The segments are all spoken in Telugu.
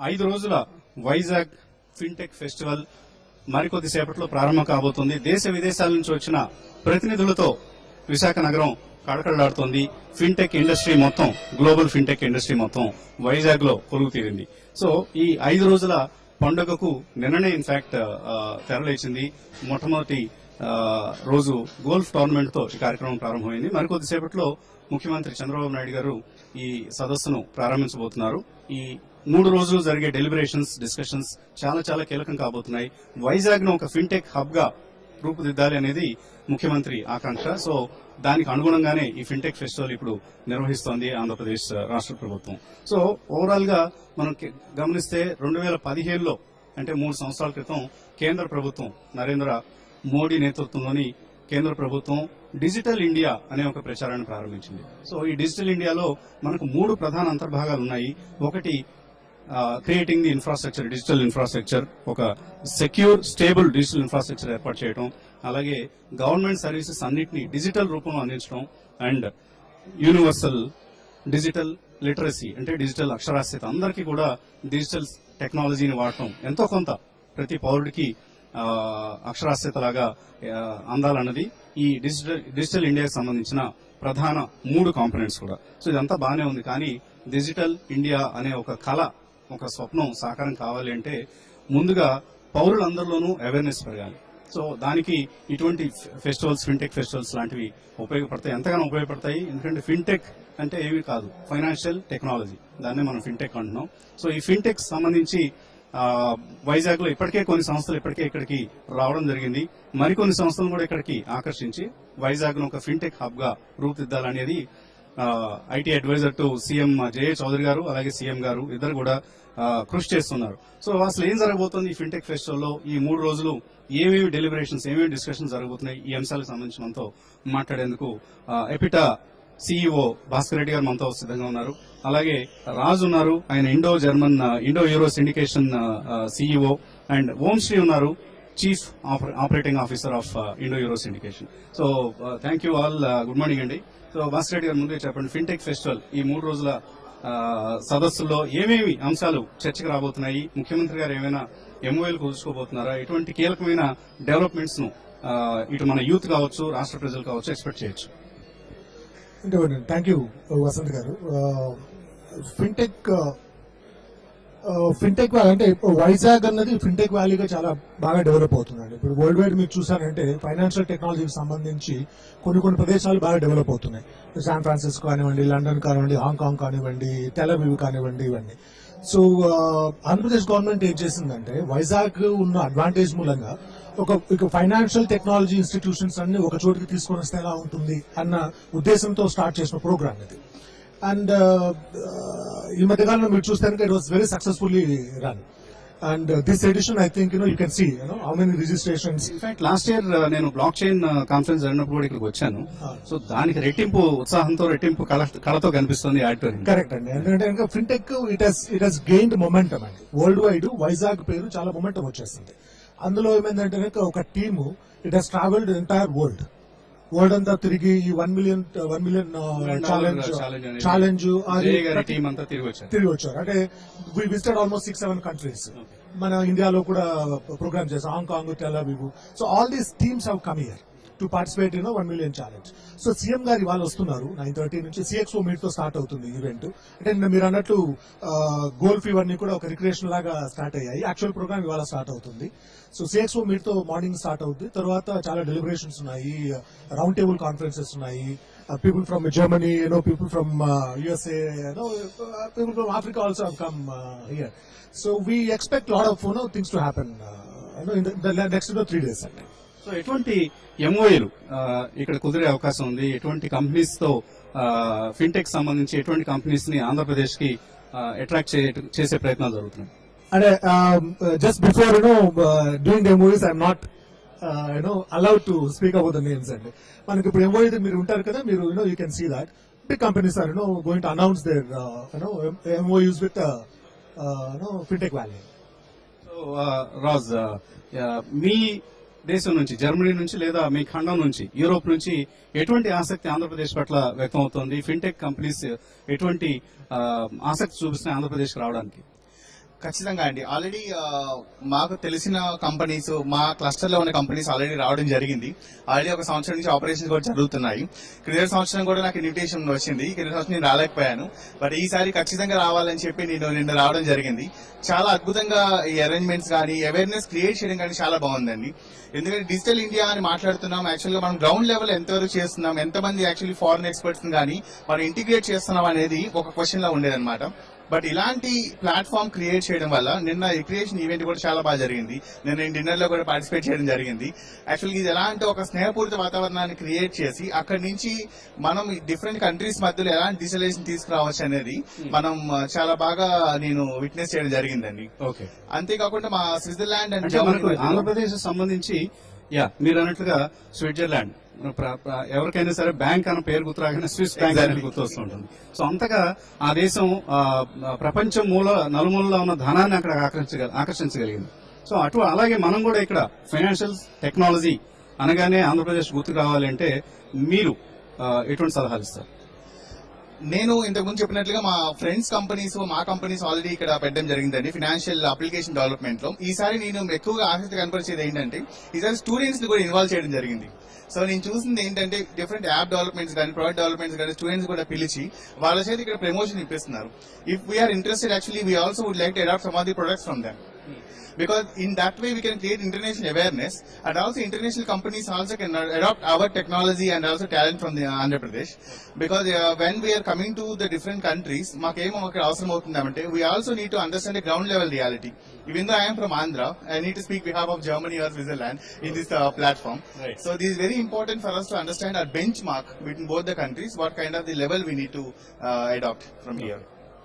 ఐదు రోజుల వైజాగ్ ఫిన్టెక్ ఫెస్టివల్ మరికొద్ది సేపట్లో ప్రారంభం కాబోతుంది దేశ విదేశాల నుంచి వచ్చిన ప్రతినిధులతో విశాఖ నగరం కడకడలాడుతోంది ఫిన్టెక్ ఇండస్ట్రీ మొత్తం గ్లోబల్ ఫిన్టెక్ ఇండస్ట్రీ మొత్తం వైజాగ్ లో కొలువు తీరింది సో ఈ ఐదు రోజుల పండుగకు నిన్ననే ఇన్ఫాక్ట్ తెరలేచింది మొట్టమొదటి ఆ, రోజు గోల్ఫ్ టోర్నమెంట్ తో ఈ కార్యక్రమం ప్రారంభమైంది మరికొద్ది సేపట్లో ముఖ్యమంత్రి చంద్రబాబు నాయుడు గారు ఈ సదస్సును ప్రారంభించబోతున్నారు ఈ మూడు రోజులు జరిగే డెలిబరేషన్స్ డిస్కషన్స్ చాలా చాలా కీలకం కాబోతున్నాయి వైజాగ్ ను ఒక ఫిన్టెక్ హబ్ గా రూపుదిద్దాలి అనేది ముఖ్యమంత్రి ఆకాంక్ష సో దానికి అనుగుణంగానే ఈ ఫిన్టెక్ ఫెస్టివల్ ఇప్పుడు నిర్వహిస్తోంది ఆంధ్రప్రదేశ్ రాష్ట్ర ప్రభుత్వం సో ఓవరాల్ గా మనం కి- గమనిస్తే రెండు వేల పదిహేడులో అంటే మూడు సంవత్సరాల క్రితం కేంద్ర ప్రభుత్వం నరేంద్ర మోడీ నేతృత్వంలోని కేంద్ర ప్రభుత్వం డిజిటల్ ఇండియా అనే ఒక ప్రచారాన్ని ప్రారంభించింది సో ఈ డిజిటల్ ఇండియాలో మనకు మూడు ప్రధాన అంతర్భాగాలు ఉన్నాయి ఒకటి creating the infrastructure digital infrastructure ఒక సెక్యూర్ స్టేబుల్ డిజిటల్ ఇన్ఫ్రాస్ట్రక్చర్ ఏర్పాటు చేయడం అలాగే గవర్నమెంట్ సర్వీసెస్ అన్నింటినీ డిజిటల్ రూపంలో అందించడం అండ్ యూనివర్సల్ డిజిటల్ లిటరసీ అంటే డిజిటల్ అక్షరాస్యత అందరికీ కూడా డిజిటల్ టెక్నాలజీని వాడటం ఎంతో కొంత ప్రతి పౌరుడికి ఆ, అక్షరాస్యత లాగా ఆ, అందాలన్నది ఈ డిజిటల్ డిజిటల్ ఇండియాకి సంబంధించిన ప్రధాన మూడు కాంపోనెంట్స్ కూడా సో ఇదంతా బాగానే ఉంది కానీ డిజిటల్ ఇండియా అనే ఒక కళ ఒక స్వప్నం సాకారం కావాలి అంటే ముందుగా పౌరులందరిలోనూ అవేర్నెస్ పెరగాలి సో దానికి ఇటువంటి ఫెస్టివల్స్ ఫిన్టెక్ ఫెస్టివల్స్ లాంటివి ఉపయోగపడతాయి ఎంతగానో ఉపయోగపడతాయి ఎందుకంటే ఫిన్టెక్ అంటే ఏమీ కాదు ఫైనాన్షియల్ టెక్నాలజీ దాన్నే మనం ఫిన్టెక్ అంటున్నాం సో ఈ ఫిన్టెక్ సంబంధించి వైజాగ్ లో ఇప్పటికే కొన్ని సంస్థలు ఇప్పటికే ఇక్కడికి రావడం జరిగింది మరికొన్ని సంస్థలు కూడా ఇక్కడికి ఆకర్షించి వైజాగ్ ను ఒక ఫిన్టెక్ హబ్ గా రూపుదిద్దాలనేది IT adviser to CM J Chowdary గారు అలాగే సీఎం గారు ఇద్దరు కూడా ఆ, కృషి చేస్తున్నారు సో అసలు ఏం జరగబోతోంది ఈ ఫిన్టెక్ ఫెస్టివల్ లో ఈ మూడు రోజులు ఏమేమి డెలిబరేషన్స్ ఏమేమి డిస్కషన్స్ జరగబోతున్నాయి ఈ అంశాలకు సంబంధించి మనతో మాట్లాడేందుకు ఆ, ఎపిటా సిఇఓ భాస్కర్ రెడ్డి గారు మనతో సిద్ధంగా ఉన్నారు అలాగే రాజు ఉన్నారు ఆయన Indo German uh, Indo Euro syndication CEO and Omshree ఉన్నారు chief operating officer of Indo Euro syndication so thank you all good morning అండి సో భాస్కర్ రెడ్డి గారు ముందుగా చెప్పండి ఫిన్టెక్ ఫెస్టివల్ ఈ మూడు రోజుల ఆ, సదస్సుల్లో ఏమేమి అంశాలు చర్చకు రాబోతున్నాయి ముఖ్యమంత్రి గారు ఏమైనా ఎంఓఎల్ కుదుర్చుకోబోతున్నారా ఎటువంటి కీలకమైన డెవలప్మెంట్స్ ను ఆ, ఇటు మన యూత్ కావచ్చు రాష్ట్ర ప్రజలు కావచ్చు ఎక్స్పెక్ట్ చేయొచ్చు అంటే థ్యాంక్ యూ వసంత్ గారు ఫిన్టెక్ ఫిన్టెక్ వ్యాలీ అంటే ఇప్పుడు వైజాగ్ అన్నది ఫిన్టెక్ వ్యాలీగా చాలా బాగా డెవలప్ అవుతుందండి ఇప్పుడు వరల్డ్ వైడ్ మీరు చూసారంటే ఫైనాన్షియల్ టెక్నాలజీకి సంబంధించి కొన్ని కొన్ని ప్రదేశాలు బాగా డెవలప్ అవుతున్నాయి శాన్ ఫ్రాన్సిస్కో కానివ్వండి లండన్ కానివ్వండి హాంకాంగ్ కానివ్వండి తెలవీవ్ కానివ్వండి ఇవన్నీ సో ఆంధ్రప్రదేశ్ గవర్నమెంట్ ఏం చేసిందంటే వైజాగ్ ఉన్న అడ్వాంటేజ్ మూలంగా ఒక ఇక ఫైనాన్షియల్ టెక్నాలజీ ఇన్స్టిట్యూషన్స్ అన్ని ఒక చోటికి తీసుకొని వస్తే ఎలా ఉంటుంది అన్న ఉద్దేశంతో స్టార్ట్ చేసిన ప్రోగ్రామ్ ఇది అండ్ ఈ మధ్యకాలంలో మీరు చూస్తే it was very successfully run and this edition I think you know you can see you know how many registrations in fact last year నేను బ్లాక్ చైన్ కాన్ఫరెన్స్ జరిగినప్పుడు కూడా ఇక్కడికి వచ్చాను Ah. సో దానికి రెట్టింపు ఉత్సాహంతో రెట్టింపు కళ కళతో కనిపిస్తుంది ఆడిటోరియం కరెక్ట్ అండి ఎందుకంటే ఇంకా fintech it has it has gained momentum అండి వరల్డ్ వైడ్ వైజాగ్ పేరు చాలా మొమెంటం వచ్చేస్తుంది అందులో ఏమైందంటే కనుక ఒక team it has travelled entire world world అంతా తిరిగి ఈ one million one million challenge challenge గారి టీం అంతా తిరిగి వచ్చారు తిరిగి వచ్చారు అంటే we visited almost six seven countries మన ఇండియాలో కూడా ప్రోగ్రామ్ చేసాం Hong Kong Tel Aviv so all these teams have come here to participate in one million challenge so CM గారు ఇవాళ వస్తున్నారు నైన్ థర్టీ నుంచి సిఎక్స్ఓ మీట్ తో స్టార్ట్ అవుతుంది ఈవెంట్ అంటే నిన్న మీరు అన్నట్లు గోల్ఫ్ ఇవన్నీ కూడా ఒక రిక్రియేషన్ లాగా స్టార్ట్ అయ్యాయి యాక్చువల్ ప్రోగ్రామ్ ఇవాళ స్టార్ట్ అవుతుంది సో సిఎక్స్ఓ మీట్ తో మార్నింగ్ స్టార్ట్ అవుతుంది తర్వాత చాలా డెలిబరేషన్స్ ఉన్నాయి రౌండ్ టేబుల్ కాన్ఫరెన్సెస్ ఉన్నాయి people from Germany you know people from USA you know people from Africa also come here so we expect lot of you know things to happen in the next three days అండి సో ఎటువంటి ఎంఓఏలు ఇక్కడ కుదిరే అవకాశం ఉంది ఎటువంటి కంపెనీస్ తో ఫిన్టెక్ సంబంధించి ఎటువంటి కంపెనీస్ ని ఆంధ్రప్రదేశ్ కి అట్రాక్ట్ చేసే ప్రయత్నాలు జరుగుతున్నాయి అంటే just before you know doing the movies I'm not you know allowed to speak about the names అండి మనకి ఇప్పుడు ఎంఓ మీరు ఉంటారు కదా మీరు you know you can see that big companies are you know going to announce their you know MoUs with you know fintech valley so Raj uh, మీ దేశం నుంచి జర్మనీ నుంచి లేదా మీ ఖండం నుంచి యూరోప్ నుంచి ఎటువంటి ఆసక్తి ఆంధ్రప్రదేశ్ పట్ల వ్యక్తం అవుతోంది ఫిన్టెక్ కంపెనీస్ ఎటువంటి ఆ, ఆసక్తి చూపిస్తున్నాయి ఆంధ్రప్రదేశ్ రావడానికి ఖచ్చితంగా అండి ఆల్రెడీ మాకు తెలిసిన కంపెనీస్ మా క్లస్టర్ లో ఉన్న కంపెనీస్ ఆల్రెడీ రావడం జరిగింది ఆల్రెడీ ఒక సంవత్సరం నుంచి ఆపరేషన్స్ కూడా జరుగుతున్నాయి క్రికెట్ సంవత్సరం కూడా నాకు ఇన్విటేషన్ వచ్చింది క్రికెట్ సంవత్సరం నేను రాలేకపోయాను బట్ ఈసారి ఖచ్చితంగా రావాలని చెప్పి నేను నిన్న రావడం జరిగింది చాలా అద్భుతంగా ఈ అరేంజ్మెంట్స్ కానీ అవేర్నెస్ క్రియేట్ చేయడం కానీ చాలా బాగుందండి ఎందుకంటే డిజిటల్ ఇండియా అని మాట్లాడుతున్నాం యాక్చువల్ గా మనం గ్రౌండ్ లెవెల్ ఎంతవరకు చేస్తున్నాం ఎంతమంది యాక్చువల్లీ ఫారెన్ ఎక్స్పర్ట్స్ కానీ మనం ఇంటిగ్రేట్ చేస్తున్నాం అనేది ఒక క్వశ్చన్ లా ఉండేదన్నమాట బట్ ఇలాంటి ప్లాట్ఫామ్ క్రియేట్ చేయడం వల్ల నిన్న రిక్రియేషన్ ఈవెంట్ కూడా చాలా బాగా జరిగింది నేను నేను డిన్నర్ లో కూడా పార్టిసిపేట్ చేయడం జరిగింది యాక్చువల్గా ఇది ఎలా అంటే ఒక స్నేహపూరిత వాతావరణాన్ని క్రియేట్ చేసి అక్కడి నుంచి మనం డిఫరెంట్ కంట్రీస్ మధ్యలో ఎలాంటి డిజిటలైజేషన్ తీసుకురావచ్చు అనేది మనం ఆ, చాలా బాగా నేను విట్నెస్ చేయడం జరిగిందండి ఓకే అంతేకాకుండా మా స్విట్జర్లాండ్ అండ్ అంటే మనకు ఆంధ్రప్రదేశ్ సంబంధించి యా మీరు అన్నట్లుగా స్విట్జర్లాండ్ ప్ర- ప్ర- ఎవరికైనా సరే బ్యాంక్ అన్న పేరు గుర్తురాగానే స్విస్ బ్యాంక్ అనేది Exactly. గుర్తొస్తుంటుంది సో అంతగా ఆ దేశం ఆ, ప్రపంచం మూల నలుమూలలో ఉన్న ధనాన్ని అక్కడ ఆకర్షించగల ఆకర్షించగలిగింది సో అటు అలాగే మనం కూడా ఇక్కడ ఫైనాన్షియల్ టెక్నాలజీ అనగానే ఆంధ్రప్రదేశ్ గుర్తు రావాలంటే మీరు ఆ, ఎటువంటి సలహాలు ఇస్తారు నేను ఇంతకు ముందు చెప్పినట్లుగా మా ఫ్రెండ్స్ కంపెనీస్ మా కంపెనీస్ ఆల్రెడీ ఇక్కడ పెట్టడం జరిగిందండి ఫినాన్షియల్ అప్లికేషన్ డెవలప్మెంట్ లో ఈసారి నేను ఎక్కువగా ఆసక్తి కనపరిచేది ఏంటంటే ఈసారి స్టూడెంట్స్ ని కూడా ఇన్వాల్వ్ చేయడం జరిగింది సో నేను చూసింది ఏంటంటే డిఫరెంట్ యాప్ డెవలప్మెంట్స్ కానీ ప్రొడక్ట్ డెవలప్మెంట్స్ కానీ స్టూడెంట్స్ కూడా పిలిచి వాళ్ళ చేత ఇక్కడ ప్రమోషన్ ఇప్పిస్తున్నారు if we're interested actually we also would like to adopt some of the products from them because in that way we can create international awareness and also international companies also can adopt our technology and also talent from the Andhra Pradesh because uh, when we are coming to the different countries మాకేం ఒక అవసరం అవుతుందంటే we also need to understand the ground level reality even though I am from Andhra I need to speak behalf of Germany or Switzerland in this uh, platform Right. so this is very important for us to understand our benchmark between both the countries what kind of the level we need to uh, adopt from here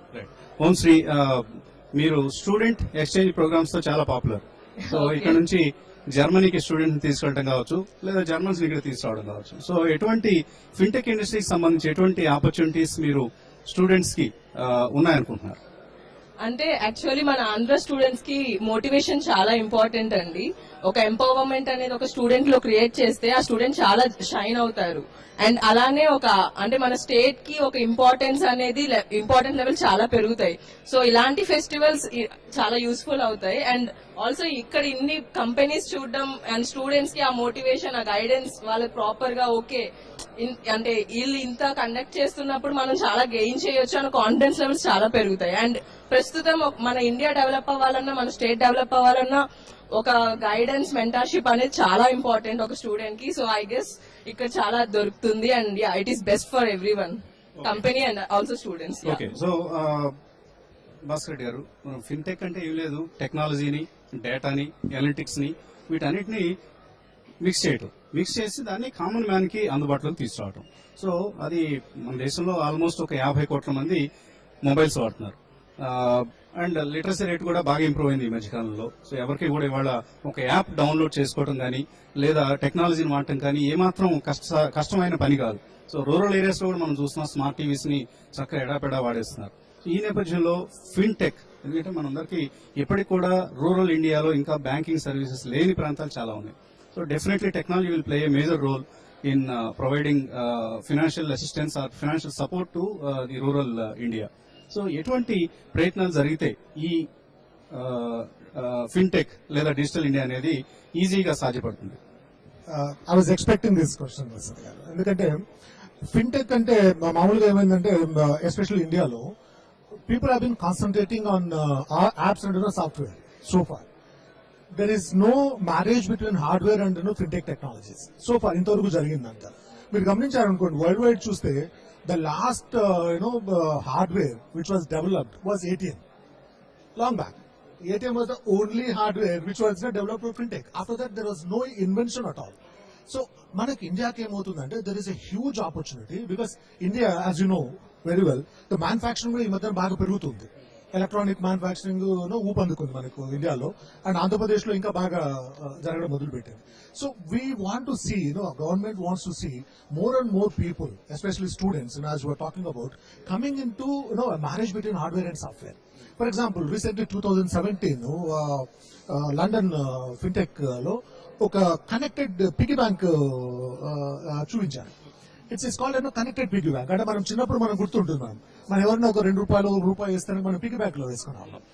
ఓం శ్రీ ఆ, మీరు స్టూడెంట్ ఎక్స్చేంజ్ ప్రోగ్రామ్స్ తో చాలా పాపులర్ సో ఇక్కడ నుంచి జర్మనీకి స్టూడెంట్ తీసుకెళ్ళడం కావచ్చు లేదా జర్మన్స్ ఇక్కడ తీసుకురావడం కావచ్చు సో ఎటువంటి ఫిన్టెక్ ఇండస్ట్రీకి సంబంధించి ఎటువంటి ఆపర్చునిటీస్ మీరు స్టూడెంట్స్ కి ఆ, ఉన్నాయనుకుంటున్నారు అంటే యాక్చువల్లీ మన ఆంధ్ర స్టూడెంట్స్ కి మోటివేషన్ చాలా ఇంపార్టెంట్ అండి ఒక ఎంపవర్మెంట్ అనేది ఒక స్టూడెంట్ లో క్రియేట్ చేస్తే ఆ స్టూడెంట్ చాలా షైన్ అవుతారు అండ్ అలానే ఒక అంటే మన స్టేట్ కి ఒక ఇంపార్టెన్స్ అనేది ఇంపార్టెంట్ లెవెల్ చాలా పెరుగుతాయి సో ఇలాంటి ఫెస్టివల్స్ చాలా యూస్ఫుల్ అవుతాయి అండ్ ఆల్సో ఇక్కడ ఇన్ని కంపెనీస్ చూడడం అండ్ స్టూడెంట్స్ కి ఆ మోటివేషన్ ఆ గైడెన్స్ వాళ్ళకి ప్రాపర్ గా ఓకే ఇన్- అంటే వీళ్ళు ఇంత కండక్ట్ చేస్తున్నప్పుడు మనం చాలా గెయిన్ చేయొచ్చు అన్న కాన్ఫిడెన్స్ లెవెల్స్ చాలా పెరుగుతాయి అండ్ ప్రస్తుతం ఒక- మన ఇండియా డెవలప్ అవ్వాలన్నా మన స్టేట్ డెవలప్ అవ్వాలన్నా ఒక గైడెన్స్ మెంటర్షిప్ అనేది చాలా ఇంపార్టెంట్ ఒక స్టూడెంట్ కి సో ఐ గెస్ ఇక్కడ చాలా దొరుకుతుంది and it is best for every one company and also students okay so uh, Bhaskar Reddy గారు ఫిన్టెక్ అంటే ఏం లేదు టెక్నాలజీని డేటాని అనలిటిక్స్ ని వీటన్నిటిని మిక్స్ చేయటం మిక్స్ చేసి దాన్ని కామన్ మ్యాన్ కి అందుబాటులోకి తీసుకురావటం సో అది మన దేశంలో ఆల్మోస్ట్ ఒక యాభై కోట్ల మంది మొబైల్స్ వాడుతున్నారు అండ్ లిటరసీ రేట్ కూడా బాగా ఇంప్రూవ్ అయింది ఈ మధ్యకాలంలో సో ఎవరికి కూడా ఇవాళ ఒక యాప్ డౌన్లోడ్ చేసుకోవడం కానీ లేదా టెక్నాలజీని వాడటం కానీ ఏమాత్రం కష్ట కష్టమైన పని కాదు సో రూరల్ ఏరియాస్ లో కూడా మనం చూస్తున్నాం స్మార్ట్ టీవీస్ ని చక్కగా ఎడాపెడా వాడేస్తున్నారు ఈ నేపథ్యంలో ఫిన్టెక్ ఎందుకంటే మనందరికీ ఇప్పటికి కూడా రూరల్ ఇండియాలో ఇంకా బ్యాంకింగ్ సర్వీసెస్ లేని ప్రాంతాలు చాలా ఉన్నాయి so definitely technology will play a major role in providing financial assistance or financial support to the rural India so ఎటువంటి ప్రయత్నాలు జరిగితే ఈ ఫిన్టెక్ లేదా డిజిటల్ ఇండియా అనేది ఈజీగా సాధ్యపడుతుంది I was expecting this question Vasant గారు ఎందుకంటే ఫిన్టెక్ అంటే మా- మామూలుగా ఏమైందంటే ఎస్పెషల్లీ ఇండియాలో people have been concentrating on apps and software so far there is no marriage between hardware and no fintech technologies so far ఇంతవరకు జరిగిందంట మీరు గమనించారనుకోండి వరల్డ్ వైడ్ చూస్తే the last you know hardware which was developed was ATM long back. ATM was the only hardware which was not developed for fintech. After that, there was no invention at all. So మనకి ఇండియాకి ఏమవుతుందంటే there is a huge opportunity because India as you know very well the manufacturing కూడా ఈ మధ్య బాగా పెరుగుతుంది ఎలక్ట్రానిక్ మ్యానుఫాక్చరింగ్ ఊపందుకుంది మనకు ఇండియాలో అండ్ ఆంధ్రప్రదేశ్ లో ఇంకా బాగా uh, జరగడం మొదలు పెట్టింది so we want to see know government wants to see more and more people especially students as you're talking about coming into know marriage between hardware and software for example recently two thousand seventeen London fintech లో ఒక కనెక్టెడ్ పిగి బ్యాంక్ చూపించారు ఇట్స్ ఇస్ కాల్డ్ ఎన్నో కనెక్టెడ్ పిగి బ్యాంక్ అంటే మనం చిన్నప్పుడు మనం గుర్తుంటుంది మనం మనం ఎవరైనా ఒక రెండు రూపాయలు ఒక రూపాయి వేస్తానికి మనం పిగి బ్యాంక్ లో వేసుకునే వాళ్ళం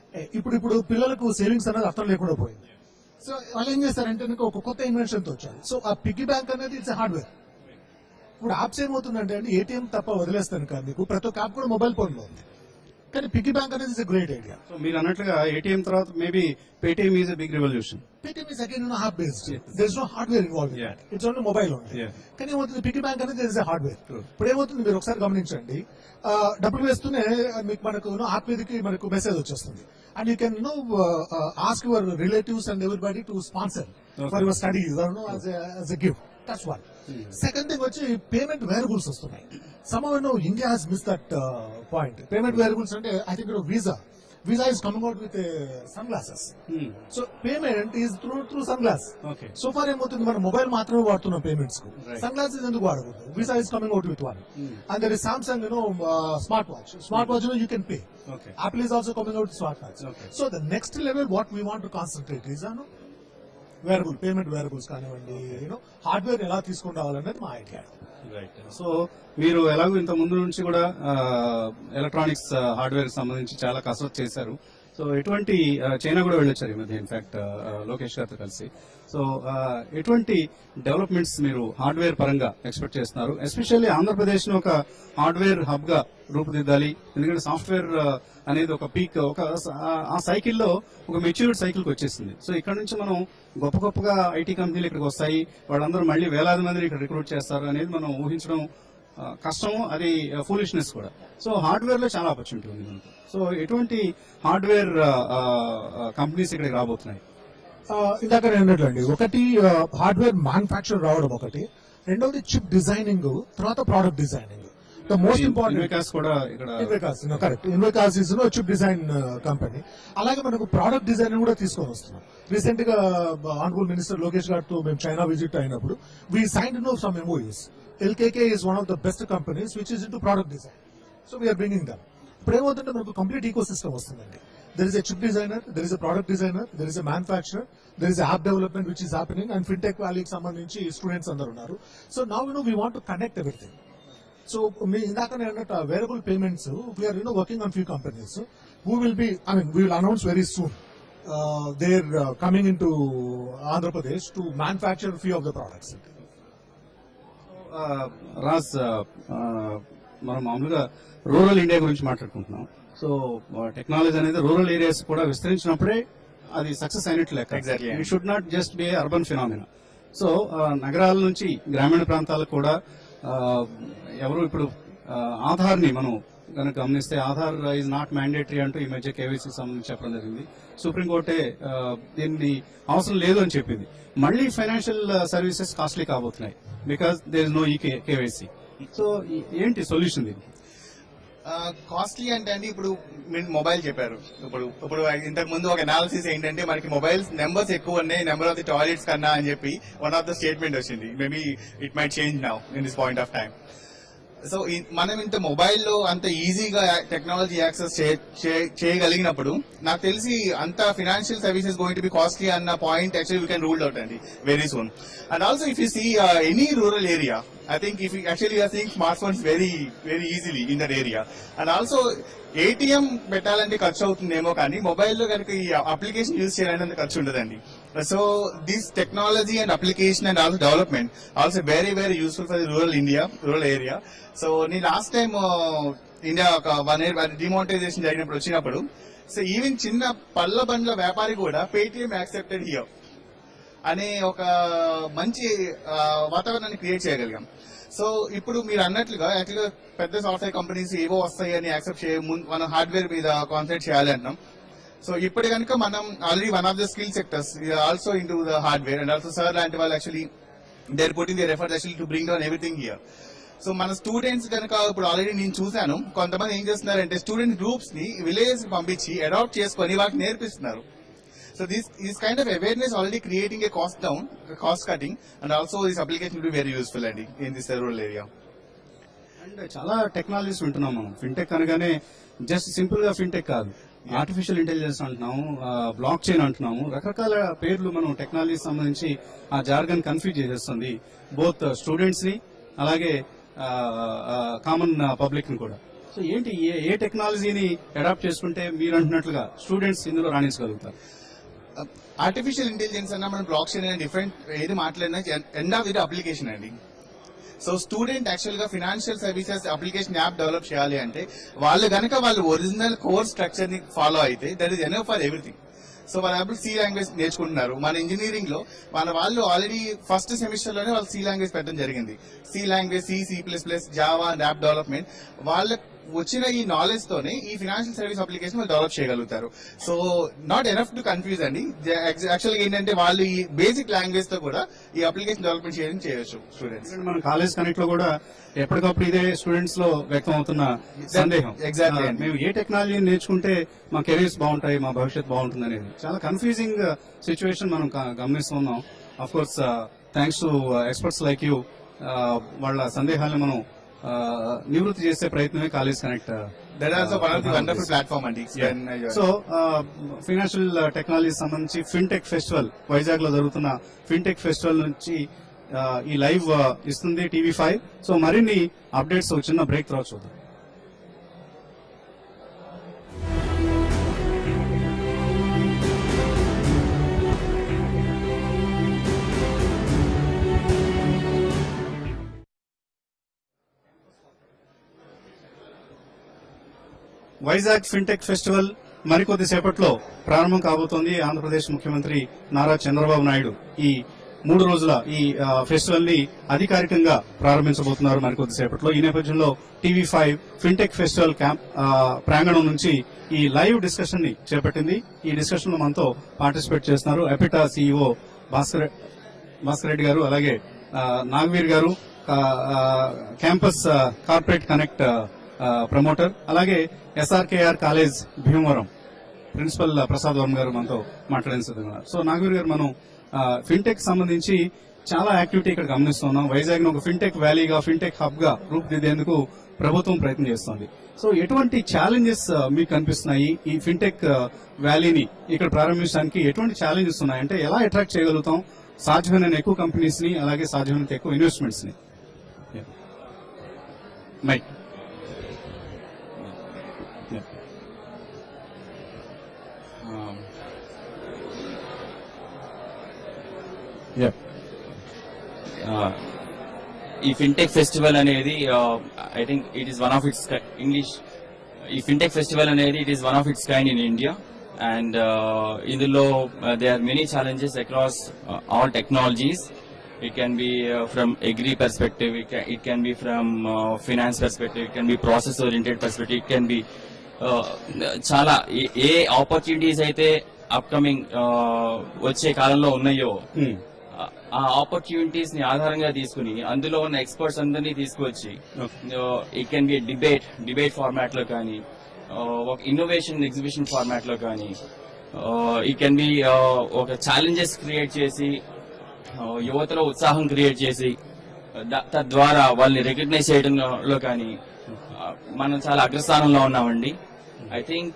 ఏ, ఇప్పుడు ఇప్పుడు పిల్లలకు సేవింగ్స్ అనేది అర్థం లేకుండా పోయింది సో వాళ్ళు ఏం చేస్తారంటే నీకు ఒక కొత్త ఇన్వెన్షన్ తో వచ్చారు సో ఆ పిగ్గీ బ్యాంక్ అనేది ఇట్స్ హార్డ్వేర్ ఇప్పుడు యాప్స్ ఏమవుతుందంటే అండి ఏటీఎం తప్ప వదిలేస్తాను కానీ మీకు ప్రతి ఒక్క యాప్ కూడా మొబైల్ ఫోన్ లో ఉంది కానీ పిగ్గీ బ్యాంక్ అనేది ఇస్ గ్రేట్ ఐడియా సో మీరు అన్నట్లుగా ఏటీఎం తర్వాత maybe Paytm is a big revolution Paytm is again you know, app based. There's no hardware involved. in Yeah. it. It's only mobile only. Yeah. కానీ ఏమవుతుంది పిగ్గీ బ్యాంక్ అనేది there is a hardware. True. ఇప్పుడు ఏమవుతుంది మీరు ఒకసారి గమనించండి ఆ, డబ్బులు వేస్తూనే మీకు మనకు యాప్ మీదకి మనకు మెసేజ్ వచ్చేస్తుంది and you can know ask your relatives and everybody to sponsor for your studies as a gift that's one second thing వచ్చి పేమెంట్ వేరబుల్స్ వస్తున్నాయి some know India has miss that point payment wearables అంటే I think Visa Visa is coming out with sunglasses so payment is through through sunglass okay so far ఏమవుతుంది మనం మొబైల్ మాత్రమే వాడుతున్నాం పేమెంట్స్ కు Right. సన్ గ్లాసెస్ ఎందుకు వాడకూడదు Visa is coming out with one and there is Samsung you know smart watch smart watch you can pay okay Apple is also coming out with smart watch. Okay. So the next level, what we want to concentrate is on wearable, payment wearables కానివ్వండి యూనో హార్డ్వేర్ ఎలా తీసుకుని రావాలనేది మా ఐడియా రైట్ సో మీరు ఎలాగో ఇంత ముందు నుంచి కూడా ఎలక్ట్రానిక్స్ హార్డ్వేర్ సంబంధించి చాలా కసరత్ చేశారు సో ఎటువంటి ఆ, చైనా కూడా వెళ్ళొచ్చారు ఈ మధ్య ఇన్ఫాక్ట్ లోకేష్ గారితో కలిసి సో ఆ, ఎటువంటి డెవలప్మెంట్స్ మీరు హార్డ్వేర్ పరంగా ఎక్స్పెక్ట్ చేస్తున్నారు ఎస్పెషల్లీ ఆంధ్రప్రదేశ్ ను ఒక హార్డ్వేర్ హబ్ గా రూపుదిద్దాలి ఎందుకంటే సాఫ్ట్వేర్ అనేది ఒక పీక్ ఒక స- ఆ- ఆ సైకిల్లో ఒక మెచ్యూర్డ్ సైకిల్ కి వచ్చేసింది సో ఇక్కడ నుంచి మనం గొప్ప గొప్పగా ఐటీ కంపెనీలు ఇక్కడికి వస్తాయి వాళ్ళందరూ మళ్ళీ వేలాది మందిని ఇక్కడ రిక్రూట్ చేస్తారు అనేది మనం ఊహించడం ఆ, కష్టము అది ఫూలిష్నెస్ కూడా సో హార్డ్వేర్ లో చాలా ఆపర్చునిటీ ఉంది మనకు సో ఎటువంటి హార్డ్వేర్ కంపెనీస్ ఇక్కడికి రాబోతున్నాయి ఇందాక నేను అన్నట్లండి ఒకటి హార్డ్వేర్ మ్యానుఫాక్చర్ రావడం ఒకటి రెండవది చిప్ డిజైనింగ్ తర్వాత product designing the most important Invecas కూడా ఇక్కడ Invecas correct Invecas is chip design company అలాగే మనకు ప్రోడక్ట్ డిజైన్ కూడా తీసుకొని వస్తున్నాం రీసెంట్ గా ఆనరబుల్ మినిస్టర్ లోకేష్ గారితో మేము చైనా విజిట్ అయినప్పుడు we sign know some MoUs LKK is one of the best companies which is into product design so we're bringing them ఇప్పుడు ఏమవుతుంటే మనకు కంప్లీట్ ఈకో సిస్టమ్ వస్తుందండి there is a chip designer there is a product designer there is a manufacturer there is app development which is happening and fintech వ్యాలీకి సంబంధించి స్టూడెంట్స్ అందరు ఉన్నారు so now you know we want to connect everything so మీ ఇందాక నేను అన్నట్టు wearable payments we're you know working on few companies who will be I mean we will announce very soon they're coming into Andhra Pradesh to manufacture few of the products uh, Raj ఆ, ఆ, మనం మామూలుగా రూరల్ ఇండియా గురించి మాట్లాడుకుంటున్నాం సో టెక్నాలజీ అనేది రూరల్ ఏరియాస్ కూడా విస్తరించినప్పుడే అది సక్సెస్ అయినట్లు లెక్క Exactly. It should not just be urban phenomena so నగరాల నుంచి గ్రామీణ ప్రాంతాలకు కూడా ఆ, ఎవరు ఇప్పుడు ఆ, ఆధార్ని మనం కనుక గమనిస్తే ఆధార్ ఈజ్ నాట్ మ్యాండేటరీ అంటూ ఈ మధ్య కేవైసీ సంబంధించి చెప్పడం జరిగింది సుప్రీంకోర్టే ఆ, దీన్ని అవసరం లేదు అని చెప్పింది మళ్ళీ ఫైనాన్షియల్ సర్వీసెస్ కాస్ట్లీ కాబోతున్నాయి because there is no e KYC so ఏంటి సొల్యూషన్ దీనికి కాస్ట్లీ అంటే అండి ఇప్పుడు మీరు మొబైల్ చెప్పారు ఇప్పుడు ఇప్పుడు ఇంతకు ముందు ఒక అనాలిసిస్ ఏంటంటే మనకి మొబైల్స్ నెంబర్స్ ఎక్కువ ఉన్నాయి నెంబర్ ఆఫ్ ది టాయిలెట్స్ కన్నా అని చెప్పి వన్ ఆఫ్ ద స్టేట్మెంట్ వచ్చింది maybe it might change now in this point of time so ఈ- మనం ఇంత మొబైల్లో అంత ఈజీగా టెక్నాలజీ యాక్సెస్ చేయగలిగినప్పుడు నాకు తెలిసి అంత financial services going to be costly అన్న point actually we can ruled out అండి very soon and also if you see any rural area I think if actually you are seeing smart phones very very easily in that area and also ATM పెట్టాలంటే ఖర్చు అవుతుందేమో కానీ మొబైల్లో కనుక ఈ అప్లికేషన్ యూజ్ చేయాలంటే ఖర్చు ఉండదండి so this technology and application and also development also very very useful for rural India rural area so నేను లాస్ట్ టైం ఇండియా ఒక వన్ ఇయర్ డిమానిటైజేషన్ జరిగినప్పుడు వచ్చినప్పుడు సో ఈవెన్ చిన్న పళ్ళ బండ్ల వ్యాపారి కూడా పేటిఎం యాక్సెప్టెడ్ హియర్ అనే ఒక మంచి ఆ, వాతావరణాన్ని క్రియేట్ చేయగలిగాం సో ఇప్పుడు మీరు అన్నట్లుగా యాక్చువల్గా పెద్ద సాఫ్ట్వేర్ కంపెనీస్ ఏవో వస్తాయి అని యాక్సెప్ట్ చేయ ముందు మనం హార్డ్వేర్ మీద కాన్సన్ట్రేట్ చేయాలి అంటున్నాం సో ఇప్పుడు కనుక మనం already one of the skill sectors also in to the hardware and also sir లాంటి వాళ్ళు actually they are putting their effort actually to bring down everything here so మన స్టూడెంట్స్ కనుక ఇప్పుడు ఆల్రెడీ నేను చూశాను కొంతమంది ఏం చేస్తున్నారంటే స్టూడెంట్ గ్రూప్స్ ని విలేజ్ పంపించి అడాప్ట్ చేసుకొని వాళ్ళకి నేర్పిస్తున్నారు So this this kind of awareness already creating a cost down, a cost cutting, and also this application will be very useful, Andy, in this rural area. And చాలా టెక్నాలజీస్ వింటున్నాం మనం ఫిన్టెక్ అనగానే జస్ట్ సింపుల్ గా ఫిన్టెక్ కాదు ఆర్టిఫిషియల్ ఇంటెలిజెన్స్ అంటున్నాము బ్లాక్ చైన్ అంటున్నాము రకరకాల పేర్లు మనం టెక్నాలజీ సంబంధించి ఆ జార్గన్ కన్ఫ్యూజ్ చేసేస్తుంది బోత్ స్టూడెంట్స్ ని అలాగే కామన్ పబ్లిక్ ని కూడా సో ఏంటి ఏ ఏ టెక్నాలజీని అడాప్ట్ చేసుకుంటే మీరు అంటున్నట్లుగా స్టూడెంట్స్ ఇందులో రాణించగలుగుతారు ఆర్టిఫిషియల్ ఇంటెలిజెన్స్ అన్న మనం బ్లాక్ చైన్ అనే డిఫరెంట్ ఏది మాట్లాడినా ఎండ్ ఆఫ్ ఇది అప్లికేషన్ అండి సో స్టూడెంట్ యాక్చువల్ గా financial services application app develop చేయాలి అంటే వాళ్ళు గనక వాళ్ళు ఒరిజినల్ కోర్ స్ట్రక్చర్ ని ఫాలో అయితే that is enough for everything so వాళ్ళ యాప్ సి లాంగ్వేజ్ నేర్చుకుంటున్నారు మన ఇంజనీరింగ్ లో మన వాళ్ళు ఆల్రెడీ ఫస్ట్ సెమిస్టర్ లోనే వాళ్ళు సి లాంగ్వేజ్ పెట్టడం జరిగింది C language C C plus plus Java and app development వాళ్ళ వచ్చిన ఈ నాలెడ్జ్ తోనే ఈ ఫినాన్షియల్ సర్వీస్ అప్లికేషన్ వాళ్ళు డెవలప్ చేయగలుగుతారు so not enough to confuse అండి యాక్చువల్ గా ఏంటంటే వాళ్ళు ఈ బేసిక్ లాంగ్వేజ్ తో కూడా ఈ అప్లికేషన్ డెవలప్మెంట్ చేయడం చేయొచ్చు స్టూడెంట్స్ ఎందుకంటే మన కాలేజ్ కనెక్ట్ లో కూడా ఎప్పటికప్పుడు ఇదే స్టూడెంట్స్ లో వ్యక్తం అవుతున్న సందేహం Exactly. ఆ, మేము ఏ టెక్నాలజీని నేర్చుకుంటే మా కెరీర్స్ బాగుంటాయి మా భవిష్యత్ బాగుంటుంది అనేది చాలా కన్ఫ్యూజింగ్ సిచ్యువేషన్ మనం క- గమనిస్తున్నాం of course thanks to experts like you వాళ్ళ సందేహాలను మనం ఆ, నివృత్తి చేసే ప్రయత్నమే college connect that also one of the wonderful platform అండి సో ఫైనాన్షియల్ టెక్నాలజీ సంబంధించి ఫిన్టెక్ ఫెస్టివల్ వైజాగ్ లో జరుగుతున్న ఫిన్టెక్ ఫెస్టివల్ నుంచి ఆ, ఈ లైవ్ ఆ, ఇస్తుంది టీవీ ఫైవ్ సో మరిన్ని అప్డేట్స్ ఒక చిన్న బ్రేక్ తర్వాత చూద్దాం వైజాగ్ ఫిన్టెక్ ఫెస్టివల్ మరికొద్ది సేపట్లో ప్రారంభం కాబోతోంది ఆంధ్రప్రదేశ్ ముఖ్యమంత్రి నారా చంద్రబాబు నాయుడు ఈ మూడు రోజుల ఈ ఆ, ఫెస్టివల్ ని అధికారికంగా ప్రారంభించబోతున్నారు మరికొద్ది సేపట్లో ఈ నేపథ్యంలో TV five fintech festival camp ఆ, ప్రాంగణం నుంచి ఈ లైవ్ డిస్కషన్ ని చేపట్టింది ఈ డిస్కషన్ లో మనతో పార్టిసిపేట్ చేస్తున్నారు ఎపిటా సీఈఓ భాస్కర్ భాస్కర్ రెడ్డి గారు అలాగే ఆ, నాగవీర్ గారు ఆ, ఆ, క్యాంపస్ ఆ, కార్పొరేట్ కనెక్ట్ ఆ, ప్రమోటర్ అలాగే SRKR college Bhimavaram principal Prasad Varma గారు మనతో మాట్లాడిన సిద్ధంగా ఉన్నారు. సో నాగవీర్ గారు మనం ఆ, ఫిన్టెక్ సంబంధించి చాలా యాక్టివిటీ ఇక్కడ గమనిస్తున్నాం వైజాగ్ ఒక ఫిన్టెక్ వ్యాలీగా ఫిన్టెక్ హబ్ గా రూపుదిద్దేందుకు ప్రభుత్వం ప్రయత్నం చేస్తోంది సో ఎటువంటి ఛాలెంజెస్ మీకు కనిపిస్తున్నాయి ఈ ఫిన్టెక్ ఆ, వ్యాలీని ఇక్కడ ప్రారంభించడానికి ఎటువంటి ఛాలెంజెస్ ఉన్నాయి అంటే ఎలా అట్రాక్ట్ చేయగలుగుతాం సాధ్యమైన ఎక్కువ కంపెనీస్ ని అలాగే సాధ్యమైనంత ఎక్కువ ఇన్వెస్ట్మెంట్స్ ని మైక్ Um, Yeah. uh, ఈ ఫిన్టెక్ ఫెస్టివల్ అనేది I think it is one of its English ఈ ఫిన్టెక్ ఫెస్టివల్ అనేది it is one of its kind in India and ఇందులో they are many challenges across all technologies it can be from agri perspective it can be from finance perspective it can be process oriented perspective it can be చాలా ఏ- ఏ ఆపర్చునిటీస్ అయితే అప్కమింగ్ వచ్చే కాలంలో ఉన్నాయో Hmm. ఆ ఆపర్చునిటీస్ ని ఆధారంగా తీసుకుని అందులో ఉన్న ఎక్స్పర్ట్స్ అందరినీ తీసుకొచ్చి it can be debate debate format లో కానీ uh, ఒక ఇన్నోవేషన్ ఎగ్జిబిషన్ ఫార్మాట్ లో కానీ ఇట్ కెన్ బి ఒక ఛాలెంజెస్ క్రియేట్ చేసి uh, యువతలో ఉత్సాహం క్రియేట్ చేసి ద- తద్వారా వాళ్ళని రికగ్నైజ్ చేయడంలో కానీ uh, మనం చాలా అగ్రస్థానంలో ఉన్నామండి ఐ థింక్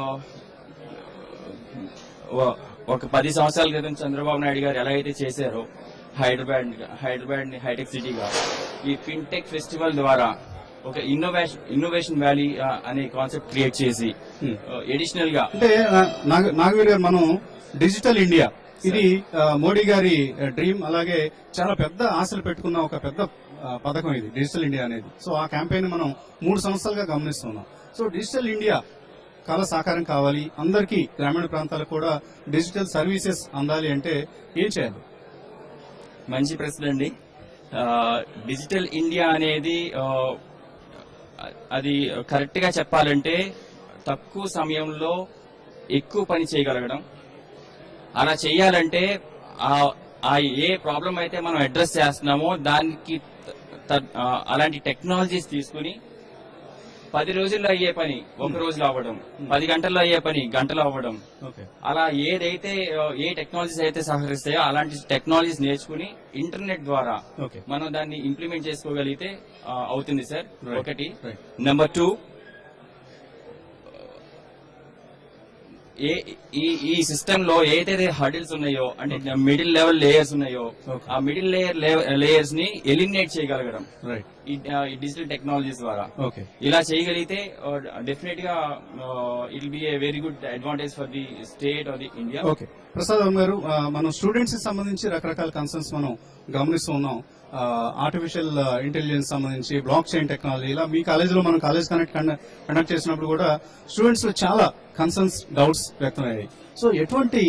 వ- ఒక పది సంవత్సరాల క్రితం చంద్రబాబు నాయుడు గారు ఎలా అయితే చేశారో హైదరాబాద్ హైదరాబాద్ ని హైటెక్ సిటీగా ఈ ఫిన్టెక్ ఫెస్టివల్ ద్వారా ఒక ఇన్నోవేషన్ ఇన్నోవేషన్ వ్యాలీ అనే కాన్సెప్ట్ క్రియేట్ చేసి Hmm. ఎడిషనల్ గా అంటే నా- నాగ- నాగవీర్ గారు మనం డిజిటల్ ఇండియా ఇది ఆ, మోడీ గారి డ్రీమ్ అలాగే చాలా పెద్ద ఆశలు పెట్టుకున్న ఒక పెద్ద ఆ, పథకం ఇది డిజిటల్ ఇండియా అనేది సో ఆ క్యాంపెయిన్ మనం మూడు సంవత్సరాలుగా గమనిస్తున్నాం సో డిజిటల్ ఇండియా కళ సాకారం కావాలి అందరికీ గ్రామీణ ప్రాంతాలకు కూడా డిజిటల్ సర్వీసెస్ అందాలి అంటే ఏం చేయాలి మంచి ప్రశ్న అండి ఆ, డిజిటల్ ఇండియా అనేది ఆ, అది కరెక్ట్ గా చెప్పాలంటే తక్కువ సమయంలో ఎక్కువ పని చేయగలగడం అలా చేయాలంటే ఆ- ఆ ఏ ప్రాబ్లం అయితే మనం అడ్రస్ చేస్తున్నామో దానికి త- ఆ, అలాంటి టెక్నాలజీస్ తీసుకుని పది రోజుల్లో అయ్యే పని ఒక రోజులో అవ్వడం పది గంటల్లో అయ్యే పని గంటలో అవ్వడం ఓకే అలా ఏదైతే ఆ, ఏ టెక్నాలజీస్ అయితే సహకరిస్తాయో అలాంటి టెక్నాలజీస్ నేర్చుకుని ఇంటర్నెట్ ద్వారా ఓకే మనం దాన్ని ఇంప్లిమెంట్ చేసుకోగలిగితే ఆ, అవుతుంది సార్ Right. ఒకటి Right. నెంబర్ టూ ఏ ఈ ఈ సిస్టమ్ లో ఏదైతే హర్డిల్స్ ఉన్నాయో అంటే మిడిల్ లెవెల్ లేయర్స్ ఉన్నాయో Okay. ఆ మిడిల్ లేయర్ లేయర్స్ ని ఎలిమినేట్ చేయగలగడం రైట్ ఈ ఈ డిజిటల్ టెక్నాలజీస్ ద్వారా ఓకే ఇలా చేయగలిగితే డెఫినెట్ గా it be a very good advantage for the state or the India okay Prasad Varma గారు ఆ, మనం స్టూడెంట్స్ కి సంబంధించి రకరకాల కన్సర్న్స్ మనం గమనిస్తూ ఉన్నాం ఆర్టిఫిషియల్ ఇంటెలిజెన్స్ సంబంధించి బ్లాక్ చైన్ టెక్నాలజీ ఇలా మీ కాలేజీలో మనం కాలేజ్ కనెక్ట్ కండక్ట్ చేసినప్పుడు కూడా స్టూడెంట్స్ లో చాలా కన్సర్న్స్ డౌట్స్ వ్యక్తమయ్యాయి సో ఎటువంటి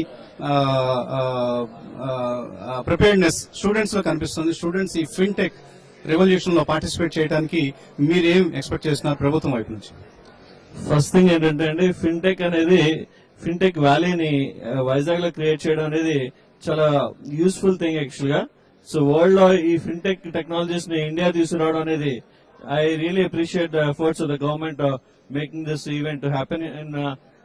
ప్రిపేర్డ్నెస్ స్టూడెంట్స్ లో కనిపిస్తుంది స్టూడెంట్స్ ఈ ఫిన్టెక్ రెవల్యూషన్ లో పార్టిసిపేట్ చేయడానికి మీరేం ఎక్స్పెక్ట్ చేస్తున్నారు ప్రభుత్వం వైపు నుంచి ఫస్ట్ థింగ్ ఏంటంటే అండి ఫిన్టెక్ అనేది ఫిన్టెక్ వ్యాలీని వైజాగ్ లో క్రియేట్ చేయడం అనేది చాలా యూస్ఫుల్ థింగ్ యాక్చువల్ గా సో వరల్డ్ లో ఈ ఫిన్టెక్ టెక్నాలజీస్ ని ఇండియా తీసుకురావడం అనేది I really appreciate the efforts of the government making this event happen in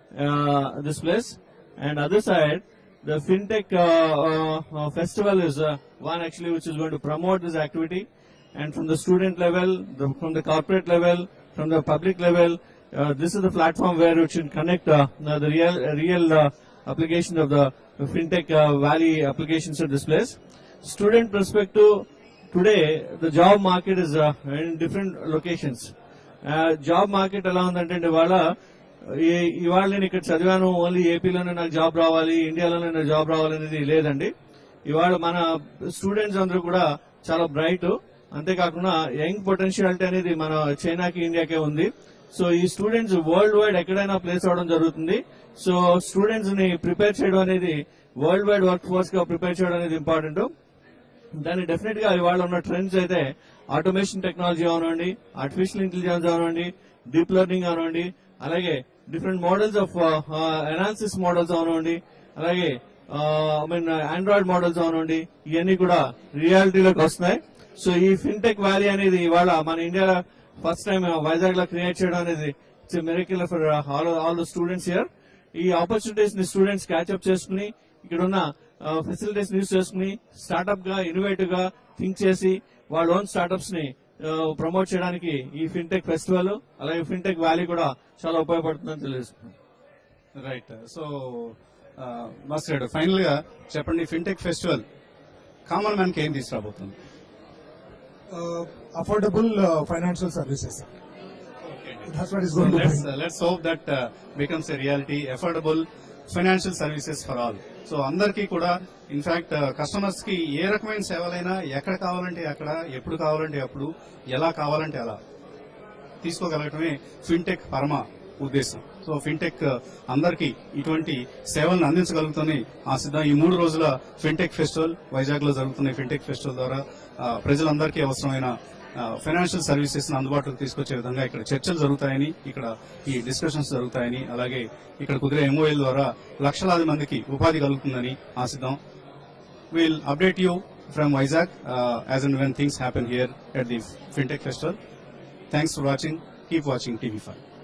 this place and other side the fintech uh, uh, uh, festival is uh, one actually which is going to promote this activity and from the student level the, from the corporate level from the public level uh, this is the platform where we should connect uh, the real real uh, application of the fintech uh, valley applications at this place student perspective today the job market is uh, in different locations uh, job market ఎలా ఉందంటే ఇవాళ ఈ- ఇవాళ నేను ఇక్కడ చదివాను ఓన్లీ ఏపీలోనే నాకు జాబ్ రావాలి ఇండియాలోనే నాకు జాబ్ రావాలి అనేది లేదండి ఇవాళ మన స్టూడెంట్స్ అందరూ కూడా చాలా బ్రైట్ అంతేకాకుండా యంగ్ పొటెన్షియాలిటీ అనేది మన చైనాకి ఇండియాకే ఉంది సో ఈ స్టూడెంట్స్ వరల్డ్ వైడ్ ఎక్కడైనా ప్లేస్ అవడం జరుగుతుంది సో స్టూడెంట్స్ ని ప్రిపేర్ చేయడం అనేది వరల్డ్ వైడ్ వర్క్ ఫోర్స్ గా ప్రిపేర్ చేయడం అనేది ఇంపార్టెంట్ దాన్ని డెఫినెట్ గా ఇవాళ ఉన్న ట్రెండ్స్ అయితే ఆటోమేషన్ టెక్నాలజీ అవనండి ఆర్టిఫిషియల్ ఇంటెలిజెన్స్ అవనండి డీప్ లెర్నింగ్ అవనండి అలాగే different models of analysis models అవనండి అలాగే ఐ మీన్ ఆండ్రాయిడ్ మోడల్స్ అవనండి ఇవన్నీ కూడా రియాలిటీలోకి వస్తున్నాయి సో ఈ ఫిన్టెక్ వ్యాలీ అనేది ఇవాళ మన ఇండియా ఫస్ట్ టైం వైజాగ్ లో క్రియేట్ చేయడం అనేది it's miracle for all all the students here ఈ ఆపర్చునిటీస్ ని స్టూడెంట్స్ క్యాచ్అప్ చేసుకుని ఇక్కడ ఉన్న ఫెసిలిటీస్ యూజ్ చేసుకుని స్టార్ట్అప్ గా ఇన్నోవేటివ్ గా థింక్ చేసి వాళ్ళ ఓన్ స్టార్ట్అప్స్ ని ప్రమోట్ చేయడానికి ఈ ఫిన్టెక్ ఫెస్టివల్ అలాగే ఫిన్టెక్ వ్యాలీ కూడా చాలా ఉపయోగపడుతుందని తెలియజేస్తున్నాను రైట్ సో మాస్టర్ గారు ఫైనల్ గా చెప్పండి ఫిన్టెక్ ఫెస్టివల్ కామన్ మ్యాన్ కి ఏం తీసుకురాబోతుంది affordable financial services That's what is going to let's bring. Let's hope that becomes a reality affordable financial services for all so అందరికీ కూడా ఇన్ఫాక్ట్ కస్టమర్స్ కి ఏ రకమైన సేవలైనా ఎక్కడ కావాలంటే అక్కడ ఎప్పుడు కావాలంటే అప్పుడు ఎలా కావాలంటే అలా తీసుకోగలగటమే ఫిన్టెక్ పరమ ఉద్దేశం సో ఫిన్టెక్ అందరికీ ఇటువంటి సేవలను అందించగలుగుతుంది ఆశిద్దాం ఈ మూడు రోజుల ఫిన్టెక్ ఫెస్టివల్ వైజాగ్ లో జరుగుతున్న ఈ ఫిన్టెక్ ఫెస్టివల్ ద్వారా ఆ, ప్రజలందరికీ అవసరమైన ఫైనాన్షియల్ సర్వీసెస్ అందుబాటులోకి తీసుకొచ్చే విధంగా ఇక్కడ చర్చలు జరుగుతాయని ఇక్కడ ఈ డిస్కషన్స్ జరుగుతాయని అలాగే ఇక్కడ కుదిరే ఎంఓఎల్ ద్వారా లక్షలాది మందికి ఉపాధి కలుగుతుందని ఆశిద్దాం we'll update you from Vizag uh, as and when things happen here at the FinTech Festival. Thanks for watching. Keep watching TV5.